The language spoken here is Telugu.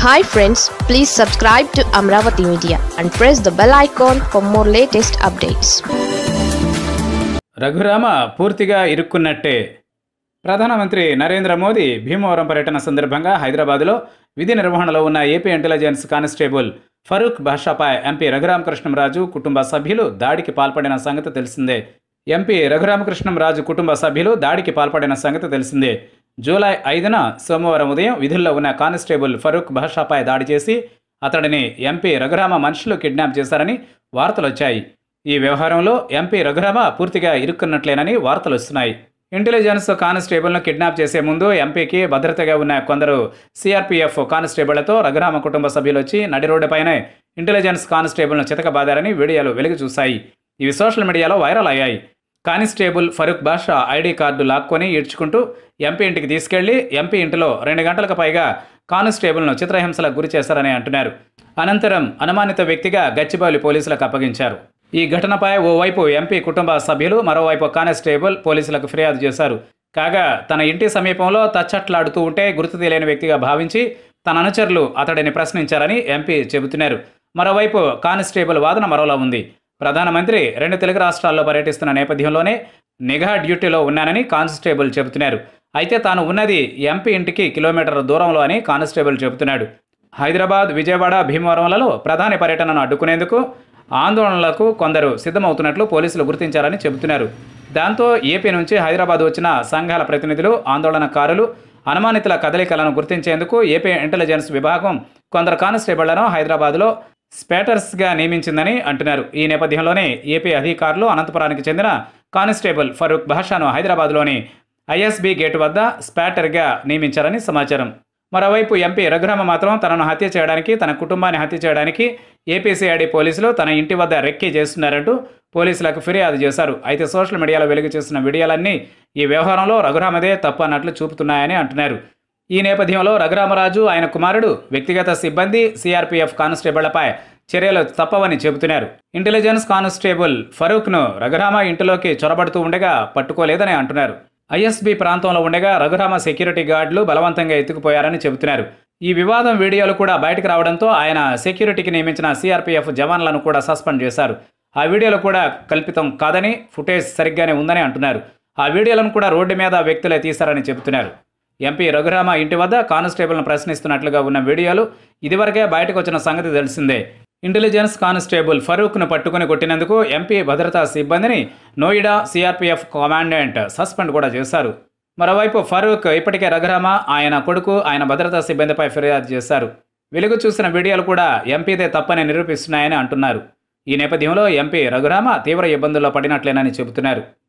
hi friends please subscribe to Amaravati media and press the bell icon for more latest updates Raghurama పూర్తిగా ఇరుక్కున్నట్టే ప్రధానమంత్రి నరేంద్ర మోదీ భీమవరం పర్యటన సందర్భంగా హైదరాబాద్లో విధి నిర్వహణలో ఉన్న ఏపీ ఇంటెలిజెన్స్ కానిస్టేబుల్ ఫరూక్ భాషాపై ఎంపీ రఘురామకృష్ణంరాజు కుటుంబ సభ్యులు దాడికి పాల్పడిన సంగతి తెలిసిందే ఎంపీ రఘురామకృష్ణంరాజు కుటుంబ సభ్యులు దాడికి పాల్పడిన సంగతి తెలిసిందే జూలై ఐదున సోమవారం ఉదయం విధుల్లో ఉన్న కానిస్టేబుల్ ఫరూక్ భాషాపై దాడి చేసి అతడిని ఎంపీ రఘురామ మనుషులు కిడ్నాప్ చేశారని వార్తలు వచ్చాయి ఈ వ్యవహారంలో ఎంపీ రఘురామ పూర్తిగా ఇరుక్కున్నట్లేనని వార్తలు వస్తున్నాయి ఇంటెలిజెన్స్ కానిస్టేబుల్ను కిడ్నాప్ చేసే ముందు ఎంపీకి భద్రతగా ఉన్న కొందరు సిఆర్పీఎఫ్ కానిస్టేబుళ్లతో రఘురామ కుటుంబ సభ్యులు వచ్చి నడి రోడ్డుపైనే ఇంటెలిజెన్స్ కానిస్టేబుల్ను చితకబాదారని వీడియోలు వెలుగు చూశాయి ఇవి సోషల్ మీడియాలో వైరల్ అయ్యాయి constable Farooq Basha ID card లాక్కొని ఈడ్చుకుంటూ ఎంపీ ఇంటికి తీసుకెళ్లి ఎంపీ ఇంటిలో రెండు గంటలకు పైగా కానిస్టేబుల్ను చిత్రహింసలకు గురి చేశారని అంటున్నారు అనంతరం అనుమానిత వ్యక్తిగా గచ్చిబౌలి పోలీసులకు అప్పగించారు ఈ ఘటనపై ఓవైపు ఎంపీ కుటుంబ సభ్యులు మరోవైపు కానిస్టేబుల్ పోలీసులకు ఫిర్యాదు చేశారు కాగా తన ఇంటి సమీపంలో తచ్చట్లాడుతూ ఉంటే గుర్తు తెలియని వ్యక్తిగా భావించి తన అనుచరులు అతడిని ప్రశ్నించారని ఎంపీ చెబుతున్నారు మరోవైపు కానిస్టేబుల్ వాదన మరోలా ఉంది ప్రధానమంత్రి రెండు తెలుగు రాష్ట్రాల్లో పర్యటిస్తున్న నేపథ్యంలోనే నిఘా డ్యూటీలో ఉన్నానని కానిస్టేబుల్ చెబుతున్నారు అయితే తాను ఉన్నది ఎంపీ ఇంటికి కిలోమీటర్ దూరంలో అని కానిస్టేబుల్ చెబుతున్నాడు హైదరాబాద్ విజయవాడ భీమవరంలలో ప్రధాని పర్యటనను అడ్డుకునేందుకు ఆందోళనలకు కొందరు సిద్ధమవుతున్నట్లు పోలీసులు గుర్తించారని చెబుతున్నారు దాంతో ఏపీ నుంచి హైదరాబాద్ వచ్చిన సంఘాల ప్రతినిధులు ఆందోళనకారులు అనుమానితుల కదలికలను గుర్తించేందుకు ఏపీ ఇంటెలిజెన్స్ విభాగం కొందరు కానిస్టేబుళ్లను హైదరాబాద్లో స్పేటర్స్గా నియమించిందని అంటున్నారు ఈ నేపథ్యంలోనే ఏపీ అధికారులు అనంతపురానికి చెందిన కానిస్టేబుల్ ఫరూక్ భాషాను హైదరాబాద్లోని ఐఎస్బీ గేటు వద్ద స్పాటర్గా నియమించారని సమాచారం మరోవైపు ఎంపీ రఘురామ మాత్రం తనను హత్య చేయడానికి తన కుటుంబాన్ని హత్య చేయడానికి ఏపీసీఐడి పోలీసులు తన ఇంటి వద్ద రెక్కీ చేస్తున్నారంటూ పోలీసులకు ఫిర్యాదు చేశారు అయితే సోషల్ మీడియాలో వెలుగు చేసిన వీడియోలన్నీ ఈ వ్యవహారంలో రఘురామదే తప్పు అన్నట్లు చూపుతున్నాయని అంటున్నారు ఈ నేపథ్యంలో రఘురామరాజు ఆయన కుమారుడు వ్యక్తిగత సిబ్బంది సిఆర్పీఎఫ్ కానిస్టేబుళ్లపై చర్యలు తప్పవని చెబుతున్నారు ఇంటెలిజెన్స్ కానిస్టేబుల్ ఫరూక్ను రఘురామ ఇంటిలోకి చొరబడుతూ ఉండగా పట్టుకోలేదని అంటున్నారు ఐఎస్బీ ప్రాంతంలో ఉండగా రఘురామ సెక్యూరిటీ గార్డులు బలవంతంగా ఎత్తుకుపోయారని చెబుతున్నారు ఈ వివాదం వీడియోలు కూడా బయటకు రావడంతో ఆయన సెక్యూరిటీకి నియమించిన సిఆర్పీఎఫ్ జవాన్లను కూడా సస్పెండ్ చేశారు ఆ వీడియోలు కూడా కల్పితం కాదని ఫుటేజ్ సరిగ్గానే ఉందని అంటున్నారు ఆ వీడియోలను కూడా రోడ్డు మీద వ్యక్తులే తీశారని చెబుతున్నారు ఎంపీ రఘురామ ఇంటి వద్ద కానిస్టేబుల్ను ప్రశ్నిస్తున్నట్లుగా ఉన్న వీడియోలు ఇదివరకే బయటకు వచ్చిన సంగతి తెలిసిందే ఇంటెలిజెన్స్ కానిస్టేబుల్ ఫరూక్ను పట్టుకుని కొట్టినందుకు ఎంపీ భద్రతా సిబ్బందిని నోయిడా సిఆర్పీఎఫ్ కమాండెంట్ సస్పెండ్ కూడా చేశారు మరోవైపు ఫరూక్ ఇప్పటికే రఘురామ ఆయన కొడుకు ఆయన భద్రతా సిబ్బందిపై ఫిర్యాదు చేశారు వెలుగు చూసిన వీడియోలు కూడా ఎంపీదే తప్పని నిరూపిస్తున్నాయని అంటున్నారు ఈ నేపథ్యంలో ఎంపీ రఘురామ తీవ్ర ఇబ్బందుల్లో పడినట్లేనని చెబుతున్నారు